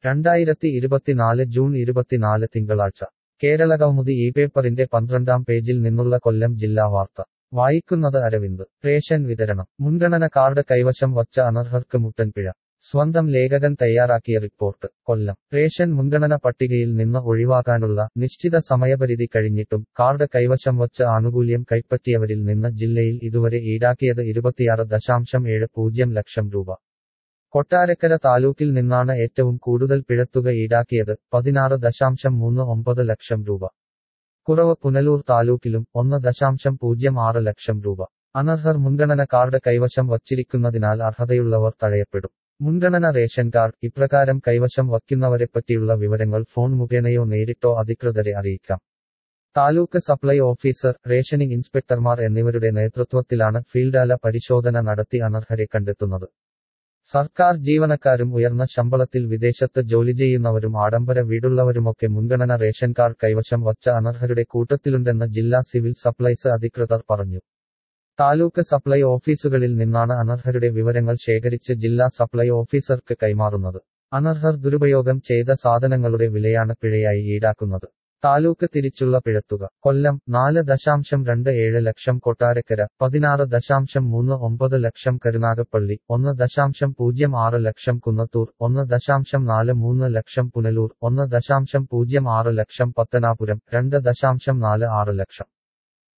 രണ്ടായിരത്തി ഇരുപത്തിനാല് ജൂൺ ഇരുപത്തിനാല് തിങ്കളാഴ്ച കേരളകൗമുദി ഈ പേപ്പറിന്റെ പന്ത്രണ്ടാം പേജിൽ നിന്നുള്ള കൊല്ലം ജില്ലാ വാർത്ത വായിക്കുന്നത് അരവിന്ദ് റേഷൻ വിതരണം മുൻഗണന കാർഡ് കൈവശം വച്ച അനർഹർക്ക് മുട്ടൻപിഴ സ്വന്തം ലേഖകൻ തയ്യാറാക്കിയ റിപ്പോർട്ട് കൊല്ലം റേഷൻ മുൻഗണന പട്ടികയിൽ നിന്ന് ഒഴിവാക്കാനുള്ള നിശ്ചിത സമയപരിധി കഴിഞ്ഞിട്ടും കാർഡ് കൈവശം വച്ച് ആനുകൂല്യം കൈപ്പറ്റിയവരിൽ നിന്ന് ജില്ലയിൽ ഇതുവരെ ഈടാക്കിയത് ഇരുപത്തിയാറ് ദശാംശം ഏഴ് പൂജ്യം ലക്ഷം രൂപ കൊട്ടാരക്കര താലൂക്കിൽ നിന്നാണ് ഏറ്റവും കൂടുതൽ പിഴത്തുക ഈടാക്കിയത് പതിനാറ് ദശാംശം മൂന്ന് ഒമ്പത് ലക്ഷം രൂപ കുറവ് പുനലൂർ താലൂക്കിലും ഒന്ന് ദശാംശം പൂജ്യം ആറ് ലക്ഷം രൂപ അനർഹർ മുൻഗണന കാർഡ് കൈവശം വച്ചിരിക്കുന്നതിനാൽ അർഹതയുള്ളവർ തഴയപ്പെടും മുൻഗണന റേഷൻ കാർഡ് ഇപ്രകാരം കൈവശം വയ്ക്കുന്നവരെപ്പറ്റിയുള്ള വിവരങ്ങൾ ഫോൺ മുഖേനയോ നേരിട്ടോ അധികൃതരെ അറിയിക്കാം താലൂക്ക് സപ്ലൈ ഓഫീസർ റേഷനിംഗ് ഇൻസ്പെക്ടർമാർ എന്നിവരുടെ നേതൃത്വത്തിലാണ് ഫീൽഡാല പരിശോധന നടത്തി അനർഹരെ കണ്ടെത്തുന്നത് സർക്കാർ ജീവനക്കാരും ഉയർന്ന ശമ്പളത്തിൽ വിദേശത്ത് ജോലി ചെയ്യുന്നവരും ആഡംബര വീടുള്ളവരുമൊക്കെ മുൻഗണന റേഷൻ കാർഡ് കൈവശം വച്ച അനർഹരുടെ കൂട്ടത്തിലുണ്ടെന്ന് ജില്ലാ സിവിൽ സപ്ലൈസ് അധികൃതർ പറഞ്ഞു താലൂക്ക് സപ്ലൈ ഓഫീസുകളിൽ നിന്നാണ് അനർഹരുടെ വിവരങ്ങൾ ശേഖരിച്ച് ജില്ലാ സപ്ലൈ ഓഫീസർക്ക് കൈമാറുന്നത് അനർഹർ ദുരുപയോഗം ചെയ്ത സാധനങ്ങളുടെ വിലയാണ് പിഴയായി ഈടാക്കുന്നത് താലൂക്ക് തിരിച്ചുള്ള പിഴത്തുക കൊല്ലം നാല് ദശാംശം രണ്ട് ഏഴ് ലക്ഷം കൊട്ടാരക്കര പതിനാറ് ദശാംശം മൂന്ന് ഒമ്പത് ലക്ഷം കരുനാഗപ്പള്ളി ഒന്ന് ദശാംശം പൂജ്യം ആറ് ലക്ഷം കുന്നത്തൂർ ഒന്ന് ദശാംശം നാല് മൂന്ന് ലക്ഷം പുനലൂർ ഒന്ന് ദശാംശം പൂജ്യം ആറ് ലക്ഷം പത്തനാപുരം രണ്ട് ദശാംശം നാല് ആറ് ലക്ഷം